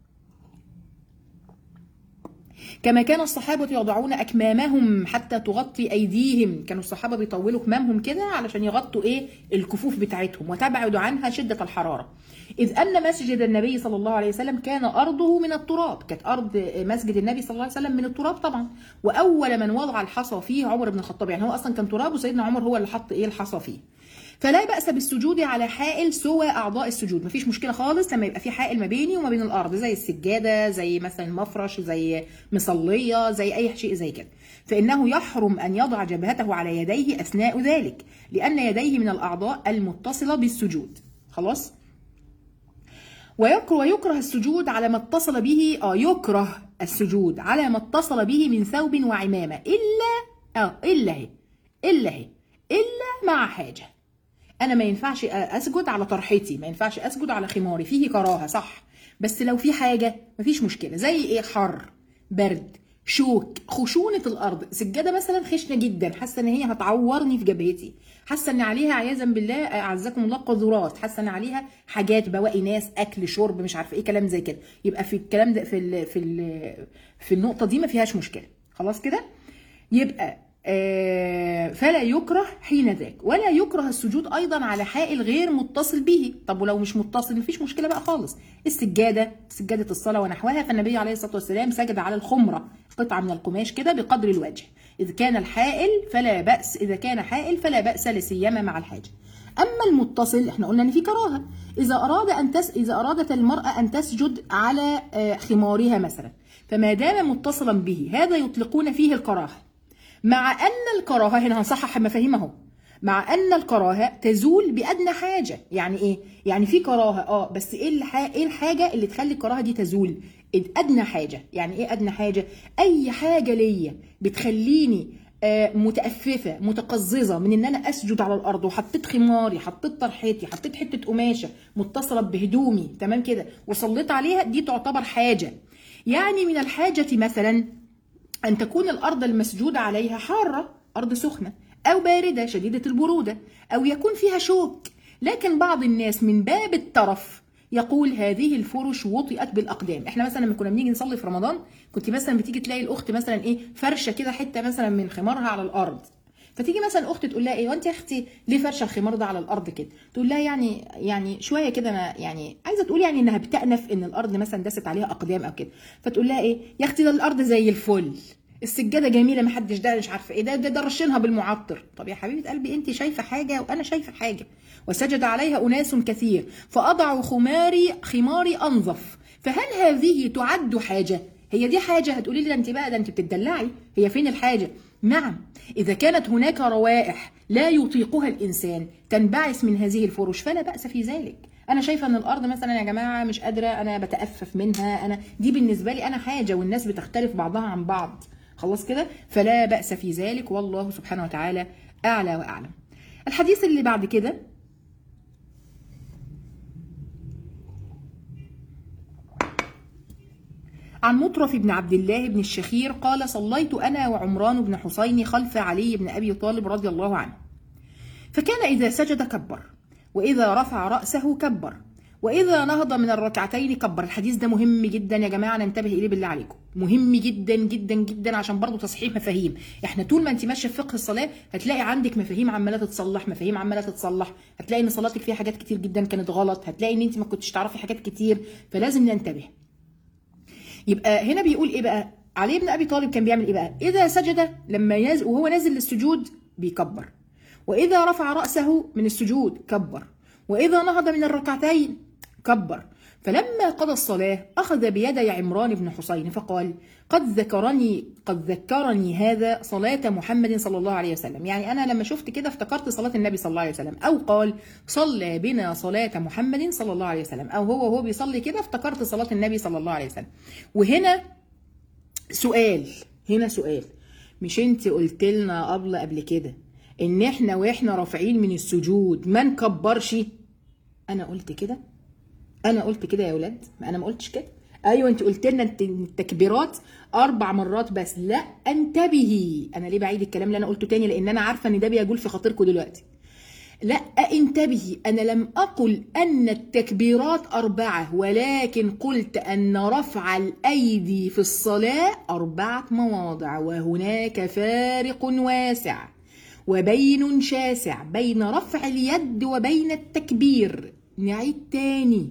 كما كان الصحابة يضعون أكمامهم حتى تغطي أيديهم كانوا الصحابة بيطولوا كمامهم كده علشان يغطوا إيه الكفوف بتاعتهم وتبعد عنها شدة الحرارة إذ أن مسجد النبي صلى الله عليه وسلم كان أرضه من التراب كانت أرض مسجد النبي صلى الله عليه وسلم من التراب طبعا وأول من وضع الحصى فيه عمر بن الخطاب يعني هو أصلا كان تراب وسيدنا عمر هو اللي حط إيه الحصى فيه فلا بأس بالسجود على حائل سوى أعضاء السجود مفيش مشكلة خالص لما يبقى في حائل ما بيني وما بين الأرض زي السجادة زي مثلا مفرش زي مصلية زي أي شيء زي كده فإنه يحرم أن يضع جبهته على يديه أثناء ذلك لأن يديه من الأعضاء المتصلة بالسجود خلاص ويكره ويكره السجود على ما اتصل به اه يكره السجود على ما اتصل به من ثوب وعمامة إلا اه إلا هي إلا هي إلا مع حاجة انا ما ينفعش اسجد على طرحتي ما ينفعش اسجد على خماري فيه كراهه صح بس لو في حاجه مفيش مشكله زي ايه حر برد شوك خشونه الارض سجاده مثلا خشنه جدا حاسه ان هي هتعورني في جبهتي حاسه ان عليها عياذا بالله اعزكم الله قذورات حاسه ان عليها حاجات بواقي ناس اكل شرب مش عارفه ايه كلام زي كده يبقى في الكلام ده في ال في ال في النقطه دي ما فيهاش مشكله خلاص كده يبقى فلا يكره حين ذاك ولا يكره السجود ايضا على حائل غير متصل به طب ولو مش متصل مفيش مشكله بقى خالص السجاده سجاده الصلاه ونحوها فالنبي عليه الصلاه والسلام سجد على الخمره قطعه من القماش كده بقدر الوجه اذا كان الحائل فلا باس اذا كان حائل فلا باس لسيما مع الحاجه اما المتصل احنا قلنا ان في كراهه اذا اراد ان تس اذا ارادت المراه ان تسجد على خمارها مثلا فما دام متصلا به هذا يطلقون فيه الكراهه مع ان الكراهه هنا هنصحح مفاهيم اهو مع ان الكراهه تزول بادنى حاجه يعني ايه يعني في كراهه اه بس ايه الح... ايه الحاجه اللي تخلي الكراهه دي تزول ادنى حاجه يعني ايه ادنى حاجه اي حاجه ليا بتخليني آه متأففة متقززة من ان انا اسجد على الارض وحطيت خماري حطيت طرحتي حطيت حتة قماشة متصلة بهدومي تمام كده وصليت عليها دي تعتبر حاجة يعني من الحاجة مثلا أن تكون الأرض المسجود عليها حارة ارض سخنه او بارده شديده البروده او يكون فيها شوك لكن بعض الناس من باب الترف يقول هذه الفرش وطئت بالاقدام احنا مثلا لما كنا بنيجي نصلي في رمضان كنت مثلا بتيجي تلاقي الاخت مثلا ايه فرشه كده حته مثلا من خمارها على الارض فتيجي مثلا اخت تقول لها ايه وانت يا اختي ليه فرشه الخمار ده على الارض كده تقول لها يعني يعني شويه كده انا يعني عايزه تقول يعني انها بتأنف ان الارض مثلا دست عليها اقدام او كده فتقول لها ايه يا اختي ده الارض زي الفل السجاده جميله ما حدش ده مش عارفه ايه ده ده, ده رشينها بالمعطر طب يا حبيبه قلبي انت شايفه حاجه وانا شايفه حاجه وسجد عليها اناس كثير فاضع خماري خماري انظف فهل هذه تعد حاجه هي دي حاجه هتقولي لي ده انت بقى ده انت بتدلعي هي فين الحاجه نعم اذا كانت هناك روائح لا يطيقها الانسان تنبعث من هذه الفرش فلا باس في ذلك انا شايفه ان الارض مثلا يا جماعه مش قادره انا بتأفف منها انا دي بالنسبه لي انا حاجه والناس بتختلف بعضها عن بعض خلاص كده فلا باس في ذلك والله سبحانه وتعالى اعلى واعلم الحديث اللي بعد كده عن مطرف بن عبد الله بن الشخير قال صليت انا وعمران بن حسين خلف علي بن ابي طالب رضي الله عنه فكان اذا سجد كبر واذا رفع راسه كبر واذا نهض من الركعتين كبر الحديث ده مهم جدا يا جماعه ننتبه اليه بالله عليكم مهم جدا جدا جدا عشان برضه تصحيح مفاهيم احنا طول ما انت ماشيه في فقه الصلاه هتلاقي عندك مفاهيم عماله تتصلح مفاهيم عماله تتصلح هتلاقي ان صلاتك فيها حاجات كتير جدا كانت غلط هتلاقي ان انت ما كنتش تعرفي حاجات كتير فلازم ننتبه يبقى هنا بيقول ايه بقى علي بن ابي طالب كان بيعمل ايه بقى اذا سجد لما يز وهو نازل للسجود بيكبر واذا رفع راسه من السجود كبر واذا نهض من الركعتين كبر فلما قضى الصلاة أخذ بيدي عمران بن حسين فقال قد ذكرني قد ذكرني هذا صلاة محمد صلى الله عليه وسلم يعني أنا لما شفت كده افتكرت صلاة النبي صلى الله عليه وسلم أو قال صلى بنا صلاة محمد صلى الله عليه وسلم أو هو وهو بيصلي كده افتكرت صلاة النبي صلى الله عليه وسلم وهنا سؤال هنا سؤال مش انت قلت لنا قبل قبل كده ان احنا واحنا رافعين من السجود ما نكبرش انا قلت كده انا قلت كده يا ولاد ما انا ما قلتش كده ايوه انت قلت لنا الت- التكبيرات اربع مرات بس لا انتبهي انا ليه بعيد الكلام اللي انا قلته تاني لان انا عارفه ان ده بيجول في خاطركم دلوقتي لا انتبهي انا لم اقل ان التكبيرات اربعه ولكن قلت ان رفع الايدي في الصلاه اربعه مواضع وهناك فارق واسع وبين شاسع بين رفع اليد وبين التكبير نعيد تاني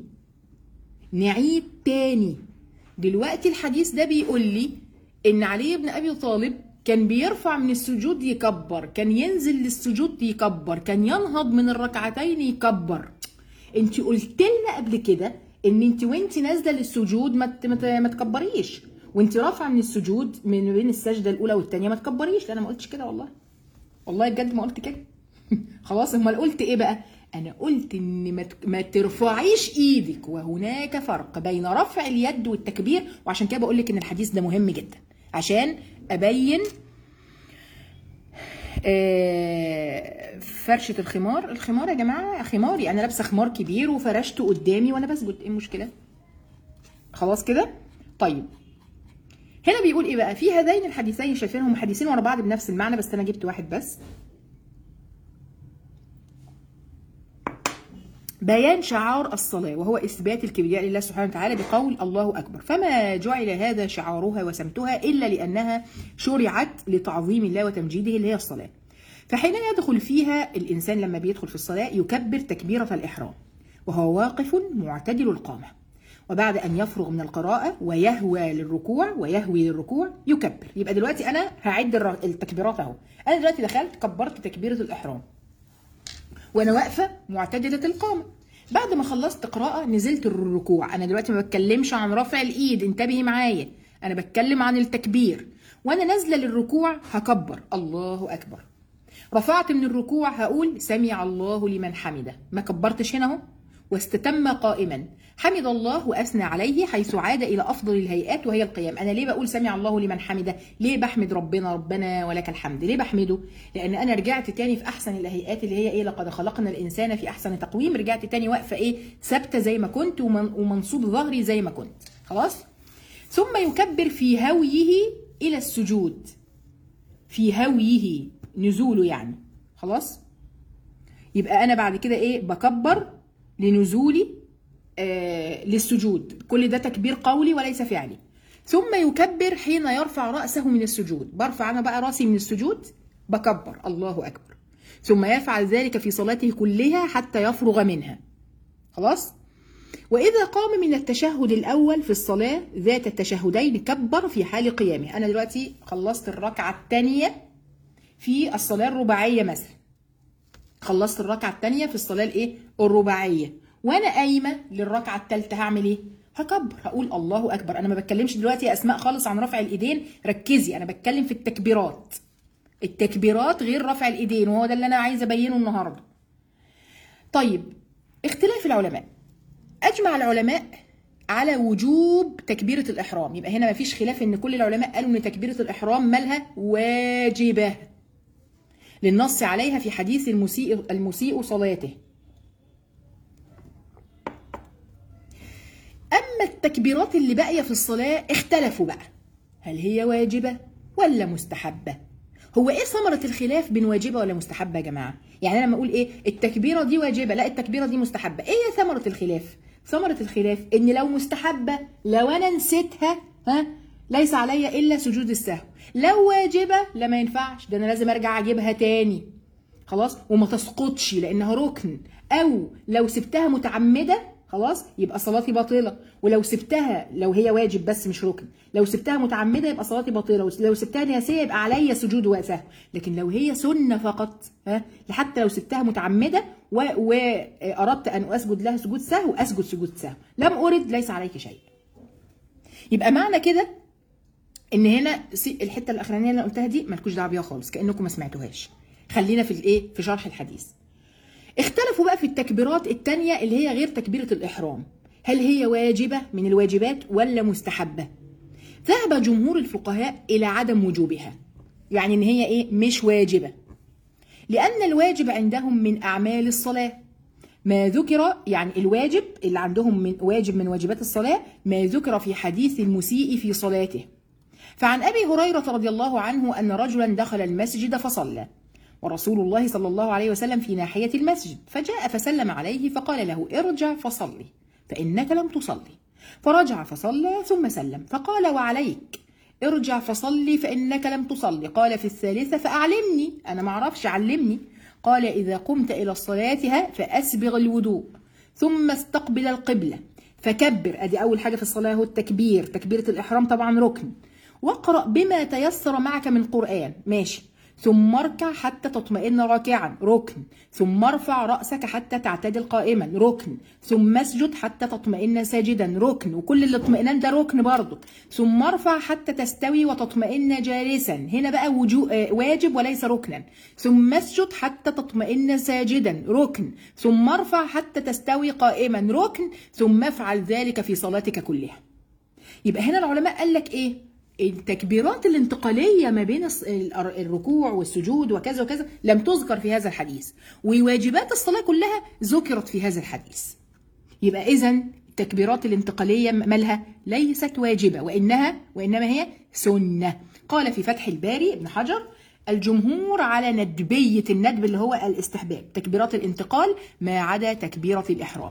نعيد تاني دلوقتي الحديث ده بيقول لي ان علي بن ابي طالب كان بيرفع من السجود يكبر كان ينزل للسجود يكبر كان ينهض من الركعتين يكبر انت قلت لنا قبل كده ان انت وانت نازله للسجود ما ت- ما ت- ما تكبريش وانت رافعه من السجود من بين السجده الاولى والثانيه ما تكبريش لا انا ما قلتش كده والله والله بجد ما قلت كده خلاص امال قلت ايه بقى انا قلت ان ما ت- ما ترفعيش ايدك وهناك فرق بين رفع اليد والتكبير وعشان كده بقول لك ان الحديث ده مهم جدا عشان ابين آه، فرشة الخمار الخمار يا جماعة خماري أنا لابسة خمار كبير وفرشته قدامي وأنا بسجد إيه المشكلة؟ خلاص كده؟ طيب هنا بيقول إيه بقى؟ في هذين الحديثين شايفينهم حديثين ورا بعض بنفس المعنى بس أنا جبت واحد بس بيان شعار الصلاة وهو إثبات الكبرياء لله سبحانه وتعالى بقول الله أكبر فما جعل هذا شعارها وسمتها إلا لأنها شرعت لتعظيم الله وتمجيده اللي هي الصلاة فحين يدخل فيها الإنسان لما بيدخل في الصلاة يكبر تكبيرة الإحرام وهو واقف معتدل القامة وبعد أن يفرغ من القراءة ويهوى للركوع ويهوي للركوع يكبر يبقى دلوقتي أنا هعد الر- التكبيرات أهو أنا دلوقتي دخلت كبرت تكبيرة الإحرام وانا واقفه معتدله القامه بعد ما خلصت قراءه نزلت الركوع انا دلوقتي ما بتكلمش عن رفع الايد انتبهي معايا انا بتكلم عن التكبير وانا نازله للركوع هكبر الله اكبر رفعت من الركوع هقول سمع الله لمن حمده ما كبرتش هنا اهو واستتم قائما حمد الله واثنى عليه حيث عاد الى افضل الهيئات وهي القيام انا ليه بقول سمع الله لمن حمده ليه بحمد ربنا ربنا ولك الحمد ليه بحمده لان انا رجعت تاني في احسن الهيئات اللي هي ايه لقد خلقنا الانسان في احسن تقويم رجعت تاني واقفه ايه ثابته زي ما كنت ومن- ومنصوب ظهري زي ما كنت خلاص ثم يكبر في هويه الى السجود في هويه نزوله يعني خلاص يبقى انا بعد كده ايه بكبر لنزولي آه للسجود كل ده تكبير قولي وليس فعلي ثم يكبر حين يرفع رأسه من السجود برفع أنا بقى رأسي من السجود بكبر الله أكبر ثم يفعل ذلك في صلاته كلها حتى يفرغ منها خلاص وإذا قام من التشهد الأول في الصلاة ذات التشهدين كبر في حال قيامه أنا دلوقتي خلصت الركعة الثانية في الصلاة الرباعية مثلا خلصت الركعة الثانية في الصلاة الإيه الرباعية وأنا قايمة للركعة الثالثة هعمل إيه هكبر هقول الله أكبر أنا ما بتكلمش دلوقتي يا أسماء خالص عن رفع الإيدين ركزي أنا بتكلم في التكبيرات التكبيرات غير رفع الإيدين وهو ده اللي أنا عايزة أبينه النهاردة طيب اختلاف العلماء اجمع العلماء على وجوب تكبيره الاحرام يبقى هنا مفيش خلاف ان كل العلماء قالوا ان تكبيره الاحرام مالها واجبه للنص عليها في حديث المسيء المسيء صلاته اما التكبيرات اللي باقيه في الصلاه اختلفوا بقى هل هي واجبه ولا مستحبه هو ايه ثمرة الخلاف بين واجبة ولا مستحبة يا جماعة؟ يعني انا لما اقول ايه التكبيرة دي واجبة لا التكبيرة دي مستحبة، ايه هي ثمرة الخلاف؟ ثمرة الخلاف ان لو مستحبة لو انا نسيتها ها ليس علي الا سجود السهو، لو واجبة لا ما ينفعش ده انا لازم ارجع اجيبها تاني. خلاص؟ وما تسقطش لانها ركن، او لو سبتها متعمدة خلاص يبقى صلاتي باطله ولو سبتها لو هي واجب بس مش ركن لو سبتها متعمده يبقى صلاتي باطله ولو سبتها ناسيه يبقى عليا سجود وسهو لكن لو هي سنه فقط ها حتى لو سبتها متعمده واردت ان اسجد لها سجود سهو اسجد سجود سهو لم ارد ليس عليك شيء يبقى معنى كده ان هنا الحته الاخرانيه اللي انا قلتها دي مالكوش دعوه بيها خالص كانكم ما سمعتوهاش خلينا في الايه في شرح الحديث اختلفوا بقى في التكبيرات التانية اللي هي غير تكبيرة الإحرام هل هي واجبة من الواجبات ولا مستحبة ذهب جمهور الفقهاء إلى عدم وجوبها يعني إن هي إيه مش واجبة لأن الواجب عندهم من أعمال الصلاة ما ذكر يعني الواجب اللي عندهم من واجب من واجبات الصلاة ما ذكر في حديث المسيء في صلاته فعن أبي هريرة رضي الله عنه أن رجلا دخل المسجد فصلى ورسول الله صلى الله عليه وسلم في ناحية المسجد فجاء فسلم عليه فقال له ارجع فصلي فإنك لم تصلي فرجع فصلى ثم سلم فقال وعليك ارجع فصلي فإنك لم تصلي قال في الثالثة فأعلمني أنا معرفش علمني قال إذا قمت إلى الصلاة فأسبغ الوضوء ثم استقبل القبلة فكبر أدي أول حاجة في الصلاة هو التكبير تكبيرة الإحرام طبعا ركن واقرأ بما تيسر معك من قرآن ماشي ثم اركع حتى تطمئن راكعا ركن ثم ارفع رأسك حتى تعتدل قائما ركن ثم اسجد حتى تطمئن ساجدا ركن وكل الاطمئنان ده ركن برضه ثم ارفع حتى تستوي وتطمئن جالسا هنا بقى وجو... واجب وليس ركنا ثم اسجد حتى تطمئن ساجدا ركن ثم ارفع حتى تستوي قائما ركن ثم افعل ذلك في صلاتك كلها يبقى هنا العلماء قال لك ايه التكبيرات الانتقالية ما بين الركوع والسجود وكذا وكذا لم تذكر في هذا الحديث وواجبات الصلاة كلها ذكرت في هذا الحديث يبقى إذا التكبيرات الانتقالية مالها ليست واجبة وإنها وإنما هي سنة قال في فتح الباري ابن حجر الجمهور على ندبية الندب اللي هو الاستحباب تكبيرات الانتقال ما عدا تكبيرة الإحرام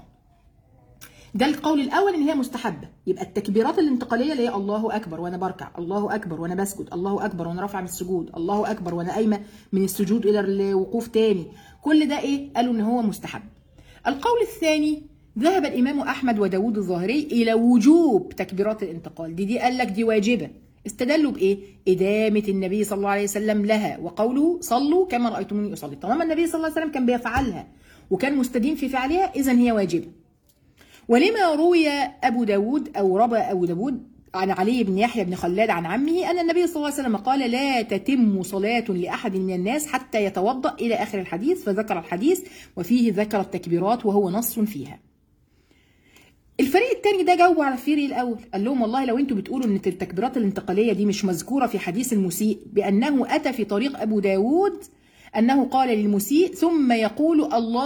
ده القول الاول ان هي مستحبه يبقى التكبيرات الانتقاليه اللي هي الله اكبر وانا بركع الله اكبر وانا بسجد الله اكبر وانا رافعه من السجود الله اكبر وانا قايمه من السجود الى الوقوف تاني كل ده ايه قالوا ان هو مستحب القول الثاني ذهب الامام احمد وداود الظاهري الى وجوب تكبيرات الانتقال دي دي قال لك دي واجبه استدلوا بايه ادامه النبي صلى الله عليه وسلم لها وقوله صلوا كما رايتموني اصلي طالما النبي صلى الله عليه وسلم كان بيفعلها وكان مستدين في فعلها اذا هي واجبه ولما روي أبو داود أو روى أبو داود عن علي بن يحيى بن خلاد عن عمه أن النبي صلى الله عليه وسلم قال لا تتم صلاة لأحد من الناس حتى يتوضأ إلى آخر الحديث فذكر الحديث وفيه ذكر التكبيرات وهو نص فيها الفريق الثاني ده جاوب على الفريق الاول قال لهم والله لو انتوا بتقولوا ان التكبيرات الانتقاليه دي مش مذكوره في حديث المسيء بانه اتى في طريق ابو داود انه قال للمسيء ثم يقول الله